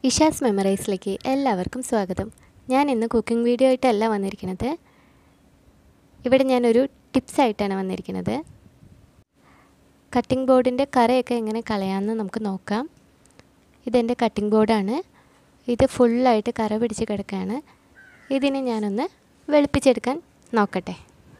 ഇഷാസ് മെമ്മറൈസിലേക്ക് എല്ലാവർക്കും സ്വാഗതം ഞാൻ ഇന്ന് കുക്കിംഗ് വീഡിയോ ആയിട്ടല്ല വന്നിരിക്കുന്നത് ഇവിടെ ഞാനൊരു ടിപ്സ് ആയിട്ടാണ് വന്നിരിക്കുന്നത് കട്ടിംഗ് ബോർഡിൻ്റെ കറയൊക്കെ എങ്ങനെ കളയാമെന്ന് നമുക്ക് നോക്കാം ഇതെൻ്റെ കട്ടിംഗ് ബോർഡാണ് ഇത് ഫുള്ളായിട്ട് കറ പിടിച്ച് കിടക്കുകയാണ് ഇതിനെ ഞാനൊന്ന് വെളുപ്പിച്ചെടുക്കാൻ നോക്കട്ടെ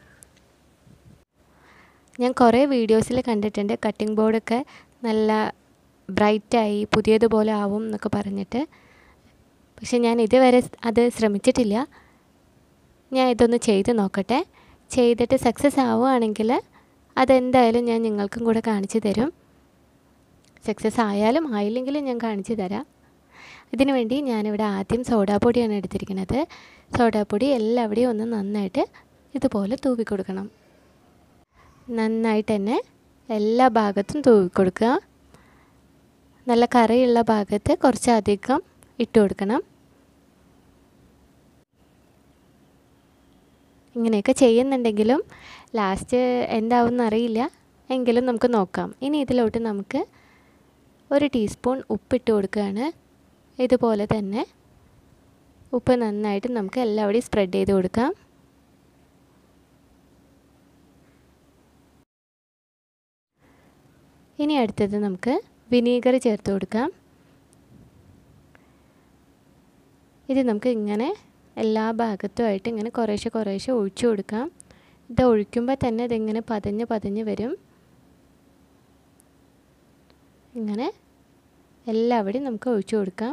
ഞാൻ കുറേ വീഡിയോസിൽ കണ്ടിട്ടുണ്ട് കട്ടിംഗ് ബോർഡൊക്കെ നല്ല ബ്രൈറ്റായി പുതിയതുപോലെ ആവും എന്നൊക്കെ പറഞ്ഞിട്ട് പക്ഷെ ഞാൻ ഇതുവരെ അത് ശ്രമിച്ചിട്ടില്ല ഞാൻ ഇതൊന്ന് ചെയ്ത് നോക്കട്ടെ ചെയ്തിട്ട് സക്സസ് ആവുകയാണെങ്കിൽ അതെന്തായാലും ഞാൻ നിങ്ങൾക്കും കൂടെ കാണിച്ചു തരും സക്സസ് ആയാലും ആയില്ലെങ്കിലും ഞാൻ കാണിച്ചു തരാം ഇതിനു വേണ്ടി ഞാനിവിടെ ആദ്യം സോഡാപ്പൊടിയാണ് എടുത്തിരിക്കുന്നത് സോഡാപ്പൊടി എല്ലാവിടെയും ഒന്ന് നന്നായിട്ട് ഇതുപോലെ തൂവി കൊടുക്കണം നന്നായിട്ട് തന്നെ എല്ലാ ഭാഗത്തും തൂവി കൊടുക്കുക നല്ല കറിയുള്ള ഭാഗത്ത് കുറച്ചധികം ഇട്ട് കൊടുക്കണം ഇങ്ങനെയൊക്കെ ചെയ്യുന്നുണ്ടെങ്കിലും ലാസ്റ്റ് എന്താവും അറിയില്ല എങ്കിലും നമുക്ക് നോക്കാം ഇനി ഇതിലോട്ട് നമുക്ക് ഒരു ടീസ്പൂൺ ഉപ്പിട്ട് കൊടുക്കുകയാണ് ഇതുപോലെ തന്നെ ഉപ്പ് നന്നായിട്ട് നമുക്ക് എല്ലാവിടെയും സ്പ്രെഡ് ചെയ്ത് കൊടുക്കാം ഇനി അടുത്തത് നമുക്ക് വിനീഗർ ചേർത്ത് കൊടുക്കാം ഇത് നമുക്ക് ഇങ്ങനെ എല്ലാ ഭാഗത്തുമായിട്ട് ഇങ്ങനെ കുറേശ്ശെ കുറേശ്ശെ ഒഴിച്ചു കൊടുക്കാം ഇത് ഒഴിക്കുമ്പോൾ തന്നെ ഇതിങ്ങനെ പതഞ്ഞ് പതഞ്ഞ് വരും ഇങ്ങനെ എല്ലാവിടെയും നമുക്ക് ഒഴിച്ചു കൊടുക്കാം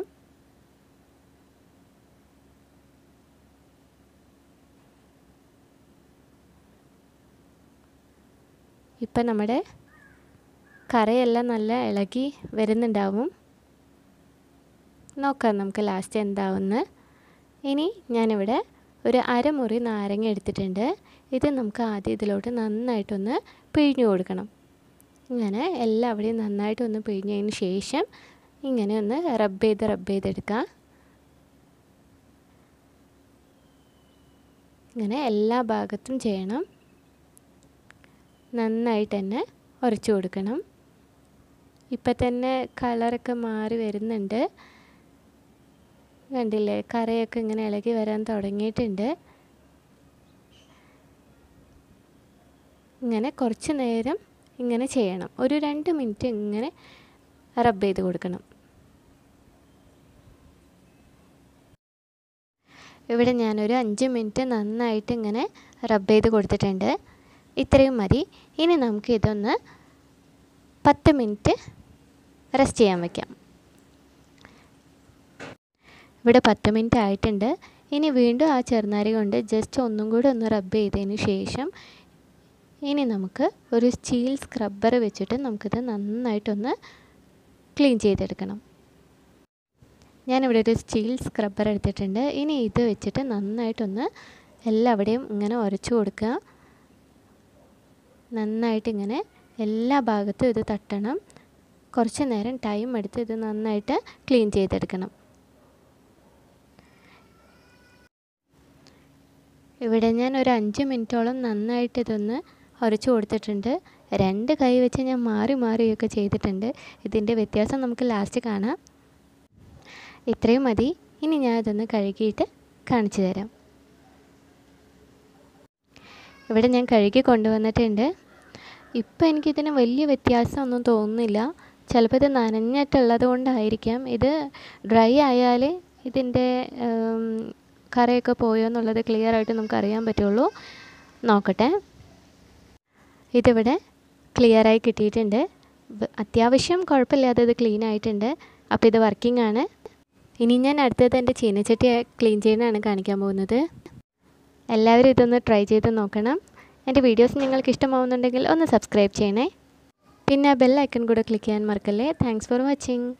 ഇപ്പം നമ്മുടെ കറയെല്ലാം നല്ല ഇളകി വരുന്നുണ്ടാവും നോക്കാം നമുക്ക് ലാസ്റ്റ് എന്താവുമെന്ന് ഇനി ഞാനിവിടെ ഒരു അരമുറി നാരങ്ങ എടുത്തിട്ടുണ്ട് ഇത് നമുക്ക് ആദ്യം ഇതിലോട്ട് നന്നായിട്ടൊന്ന് പിഴിഞ്ഞു കൊടുക്കണം ഇങ്ങനെ എല്ലാവിടെയും നന്നായിട്ടൊന്ന് പിഴിഞ്ഞതിന് ശേഷം ഇങ്ങനെ ഒന്ന് റബ്ബ് ചെയ്ത് റബ്ബ് ചെയ്തെടുക്കാം ഇങ്ങനെ എല്ലാ ഭാഗത്തും ചെയ്യണം നന്നായിട്ട് തന്നെ ഉരച്ചു കൊടുക്കണം ഇപ്പം തന്നെ കളറൊക്കെ മാറി വരുന്നുണ്ട് കണ്ടില്ലേ കറയൊക്കെ ഇങ്ങനെ ഇളകി വരാൻ തുടങ്ങിയിട്ടുണ്ട് ഇങ്ങനെ കുറച്ച് നേരം ഇങ്ങനെ ചെയ്യണം ഒരു രണ്ട് മിനിറ്റ് ഇങ്ങനെ റബ്ബ് ചെയ്ത് കൊടുക്കണം ഇവിടെ ഞാനൊരു അഞ്ച് മിനിറ്റ് നന്നായിട്ട് ഇങ്ങനെ റബ്ബ് ചെയ്ത് കൊടുത്തിട്ടുണ്ട് ഇത്രയും മതി ഇനി നമുക്ക് ഇതൊന്ന് പത്ത് മിനിറ്റ് റെസ്റ്റ് ചെയ്യാൻ വയ്ക്കാം ഇവിടെ പത്ത് മിനിറ്റ് ആയിട്ടുണ്ട് ഇനി വീണ്ടും ആ ചെറുനാരി കൊണ്ട് ജസ്റ്റ് ഒന്നും കൂടി ഒന്ന് റബ്ബ് ചെയ്തതിന് ശേഷം ഇനി നമുക്ക് ഒരു സ്റ്റീൽ സ്ക്രബ്ബർ വെച്ചിട്ട് നമുക്കിത് നന്നായിട്ടൊന്ന് ക്ലീൻ ചെയ്തെടുക്കണം ഞാനിവിടെ ഒരു സ്റ്റീൽ സ്ക്രബ്ബർ എടുത്തിട്ടുണ്ട് ഇനി ഇത് വെച്ചിട്ട് നന്നായിട്ടൊന്ന് എല്ലാവിടെയും ഇങ്ങനെ ഉരച്ചു കൊടുക്കുക നന്നായിട്ട് ഇങ്ങനെ എല്ലാ ഭാഗത്തും ഇത് തട്ടണം കുറച്ച് നേരം ടൈം എടുത്ത് ഇത് നന്നായിട്ട് ക്ലീൻ ചെയ്തെടുക്കണം ഇവിടെ ഞാൻ ഒരു അഞ്ച് മിനിറ്റോളം നന്നായിട്ട് ഇതൊന്ന് ഉരച്ചു കൊടുത്തിട്ടുണ്ട് രണ്ട് കൈ വെച്ച് ഞാൻ മാറി മാറിയൊക്കെ ചെയ്തിട്ടുണ്ട് ഇതിൻ്റെ വ്യത്യാസം നമുക്ക് ലാസ്റ്റ് കാണാം ഇത്രയും മതി ഇനി ഞാൻ ഇതൊന്ന് കഴുകിയിട്ട് കാണിച്ചു തരാം ഇവിടെ ഞാൻ കഴുകി കൊണ്ടുവന്നിട്ടുണ്ട് ഇപ്പം എനിക്കിതിന് വലിയ വ്യത്യാസമൊന്നും തോന്നുന്നില്ല ചിലപ്പോൾ ഇത് നനഞ്ഞിട്ടുള്ളത് കൊണ്ടായിരിക്കാം ഇത് ഡ്രൈ ആയാൽ ഇതിൻ്റെ കറയൊക്കെ പോയോ എന്നുള്ളത് ക്ലിയർ ആയിട്ട് നമുക്ക് അറിയാൻ പറ്റുള്ളൂ നോക്കട്ടെ ഇതിവിടെ ക്ലിയറായി കിട്ടിയിട്ടുണ്ട് അത്യാവശ്യം കുഴപ്പമില്ലാതെ ഇത് ക്ലീൻ ആയിട്ടുണ്ട് അപ്പോൾ ഇത് വർക്കിംഗ് ആണ് ഇനി ഞാൻ അടുത്തത് എൻ്റെ ചീനച്ചട്ടി ക്ലീൻ ചെയ്യുന്നതാണ് കാണിക്കാൻ പോകുന്നത് എല്ലാവരും ഇതൊന്ന് ട്രൈ ചെയ്ത് നോക്കണം എൻ്റെ വീഡിയോസ് നിങ്ങൾക്ക് ഇഷ്ടമാവുന്നുണ്ടെങ്കിൽ ഒന്ന് സബ്സ്ക്രൈബ് ചെയ്യണേ പിന്നെ ആ ബെൽ ഐക്കൺ കൂടെ ക്ലിക്ക് ചെയ്യാൻ മറക്കല്ലേ താങ്ക്സ് ഫോർ വാച്ചിങ്